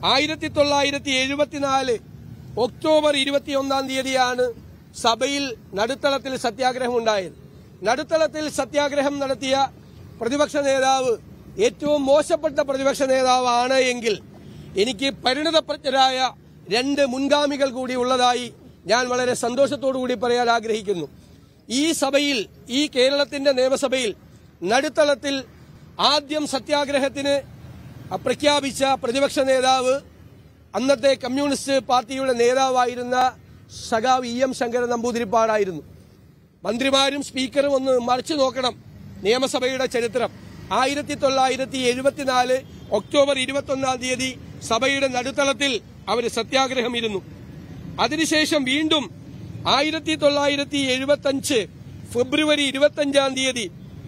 ആയിരത്തി തൊള്ളായിരത്തി എഴുപത്തിനാല് ഒക്ടോബർ ഇരുപത്തിയൊന്നാം തീയതിയാണ് സഭയിൽ നടുത്തളത്തിൽ സത്യാഗ്രഹം ഉണ്ടായത് നടുത്തളത്തിൽ സത്യാഗ്രഹം നടത്തിയ പ്രതിപക്ഷ നേതാവ് ഏറ്റവും മോശപ്പെട്ട പ്രതിപക്ഷ നേതാവാണ് എങ്കിൽ എനിക്ക് പരിണതപ്രജ്ഞരായ രണ്ട് മുൻഗാമികൾ കൂടി ഉള്ളതായി ഞാൻ വളരെ സന്തോഷത്തോടു കൂടി പറയാൻ ആഗ്രഹിക്കുന്നു ഈ സഭയിൽ ഈ കേരളത്തിന്റെ നിയമസഭയിൽ നടുത്തളത്തിൽ ആദ്യം സത്യാഗ്രഹത്തിന് പ്രഖ്യാപിച്ച പ്രതിപക്ഷ നേതാവ് അന്നത്തെ കമ്മ്യൂണിസ്റ്റ് പാർട്ടിയുടെ നേതാവായിരുന്ന സഖാവ് ഇ എം ശങ്കരൻ നമ്പൂതിരിപ്പാടായിരുന്നു മന്ത്രിമാരും സ്പീക്കറും ഒന്ന് മറിച്ചു നോക്കണം നിയമസഭയുടെ ചരിത്രം ആയിരത്തി തൊള്ളായിരത്തി എഴുപത്തിനാല് ഒക്ടോബർ ഇരുപത്തൊന്നാം തീയതി സഭയുടെ നടുത്തളത്തിൽ അവർ സത്യാഗ്രഹം ഇരുന്നു അതിനുശേഷം വീണ്ടും ആയിരത്തി തൊള്ളായിരത്തി എഴുപത്തഞ്ച് ഫെബ്രുവരി ഇരുപത്തഞ്ചാം തീയതി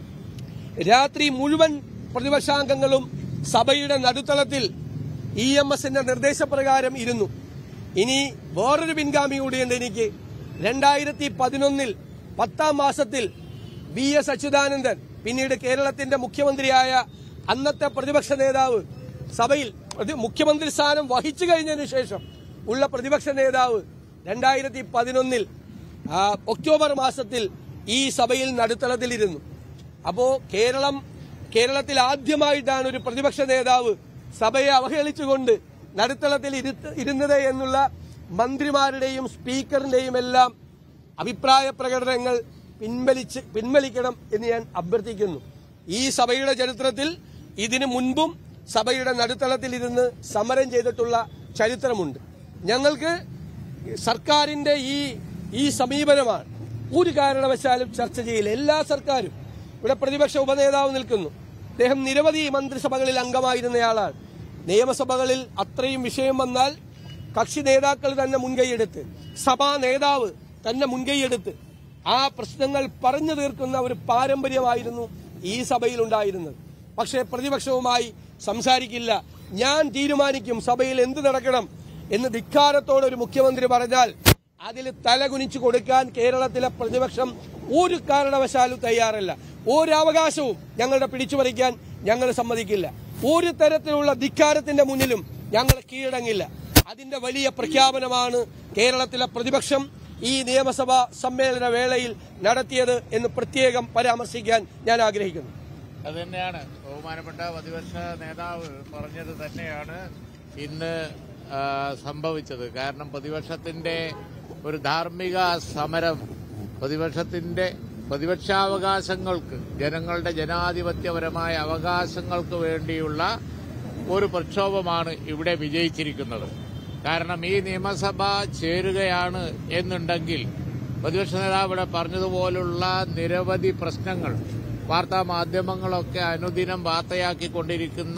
രാത്രി മുഴുവൻ പ്രതിപക്ഷാംഗങ്ങളും സഭയുടെ നടുത്തളത്തിൽ ഇ എം എസിന്റെ നിർദ്ദേശപ്രകാരം ഇരുന്നു ഇനി വേറൊരു പിൻഗാമി കൂടിയുണ്ട് എനിക്ക് രണ്ടായിരത്തി പതിനൊന്നിൽ പത്താം മാസത്തിൽ വി എസ് അച്യുതാനന്ദൻ പിന്നീട് കേരളത്തിന്റെ മുഖ്യമന്ത്രിയായ അന്നത്തെ പ്രതിപക്ഷ നേതാവ് സഭയിൽ പ്രതി- മുഖ്യമന്ത്രി സ്ഥാനം വഹിച്ചു കഴിഞ്ഞതിന് ശേഷം ഉള്ള പ്രതിപക്ഷ നേതാവ് രണ്ടായിരത്തി പതിനൊന്നിൽ ഒക്ടോബർ മാസത്തിൽ ഈ സഭയിൽ നടുത്തളത്തിലിരുന്നു അപ്പോ കേരളം കേരളത്തിൽ ആദ്യമായിട്ടാണ് ഒരു പ്രതിപക്ഷ നേതാവ് സഭയെ അവഹേളിച്ചുകൊണ്ട് നടുത്തളത്തിൽ ഇരുത്ത് ഇരുന്നത് എന്നുള്ള മന്ത്രിമാരുടെയും സ്പീക്കറിന്റെയും എല്ലാം അഭിപ്രായ പ്രകടനങ്ങൾ പിൻവലിച്ച് പിൻവലിക്കണം എന്ന് ഞാൻ അഭ്യർത്ഥിക്കുന്നു ഈ സഭയുടെ ചരിത്രത്തിൽ ഇതിനു മുൻപും സഭയുടെ നടുത്തളത്തിൽ ഇരുന്ന് സമരം ചെയ്തിട്ടുള്ള ചരിത്രമുണ്ട് ഞങ്ങൾക്ക് സർക്കാരിന്റെ ഈ ഈ സമീപനമാണ് ഒരു കാരണവശാലും ചർച്ച ചെയ്യില്ല എല്ലാ സർക്കാരും ഇവിടെ പ്രതിപക്ഷ ഉപനേതാവ് നിൽക്കുന്നു അദ്ദേഹം നിരവധി മന്ത്രിസഭകളിൽ അംഗമായിരുന്നയാളാണ് നിയമസഭകളിൽ അത്രയും വിഷയം വന്നാൽ കക്ഷി നേതാക്കൾ തന്നെ മുൻകൈയെടുത്ത് സഭാ നേതാവ് തന്നെ മുൻകൈയെടുത്ത് ആ പ്രശ്നങ്ങൾ പറഞ്ഞു തീർക്കുന്ന ഒരു പാരമ്പര്യമായിരുന്നു ഈ സഭയിൽ ഉണ്ടായിരുന്നത് പക്ഷേ പ്രതിപക്ഷവുമായി സംസാരിക്കില്ല ഞാൻ തീരുമാനിക്കും സഭയിൽ എന്ത് നടക്കണം എന്ന് ധിക്കാരത്തോടെ ഒരു മുഖ്യമന്ത്രി പറഞ്ഞാൽ അതിൽ തലകുനിച്ചു കൊടുക്കാൻ കേരളത്തിലെ പ്രതിപക്ഷം ഒരു കാരണവശാലും തയ്യാറല്ല ഒരവകാശവും ഞങ്ങളുടെ പിടിച്ചുപറിക്കാൻ ഞങ്ങൾ സമ്മതിക്കില്ല ഒരു തരത്തിലുള്ള ധിക്കാരത്തിന്റെ മുന്നിലും ഞങ്ങൾ കീഴടങ്ങില്ല അതിന്റെ വലിയ പ്രഖ്യാപനമാണ് കേരളത്തിലെ പ്രതിപക്ഷം ഈ നിയമസഭാ സമ്മേളന വേളയിൽ നടത്തിയത് എന്ന് പ്രത്യേകം പരാമർശിക്കാൻ ഞാൻ ആഗ്രഹിക്കുന്നു അത് തന്നെയാണ് ബഹുമാനപ്പെട്ട പ്രതിപക്ഷ നേതാവ് പറഞ്ഞത് തന്നെയാണ് ഇന്ന് ആ, സംഭവിച്ചത് കാരണം പ്രതിപക്ഷത്തിന്റെ ഒരു ധാർമ്മിക സമരം പ്രതിപക്ഷത്തിന്റെ പ്രതിപക്ഷാവകാശങ്ങൾക്ക് ജനങ്ങളുടെ ജനാധിപത്യപരമായ അവകാശങ്ങൾക്ക് വേണ്ടിയുള്ള ഒരു പ്രക്ഷോഭമാണ് ഇവിടെ വിജയിച്ചിരിക്കുന്നത് കാരണം ഈ നിയമസഭ ചേരുകയാണ് എന്നുണ്ടെങ്കിൽ പ്രതിപക്ഷ നേതാവ് ഇവിടെ പറഞ്ഞതുപോലുള്ള നിരവധി പ്രശ്നങ്ങൾ വാർത്താ മാധ്യമങ്ങളൊക്കെ അനുദിനം വാർത്തയാക്കിക്കൊണ്ടിരിക്കുന്ന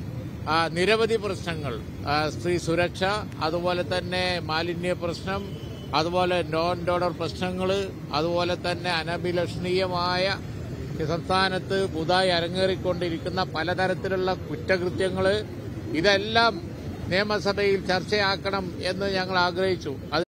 ആ, നിരവധി പ്രശ്നങ്ങൾ ആ, സ്ത്രീ സുരക്ഷ അതുപോലെ തന്നെ മാലിന്യ പ്രശ്നം അതുപോലെ നോൺ ഡോണർ പ്രശ്നങ്ങൾ അതുപോലെ തന്നെ അനഭിലഷണീയമായ ഈ സംസ്ഥാനത്ത് പുതുതായി അരങ്ങേറിക്കൊണ്ടിരിക്കുന്ന പലതരത്തിലുള്ള കുറ്റകൃത്യങ്ങൾ ഇതെല്ലാം നിയമസഭയിൽ ചർച്ചയാക്കണം എന്ന് ഞങ്ങൾ ആഗ്രഹിച്ചു അത്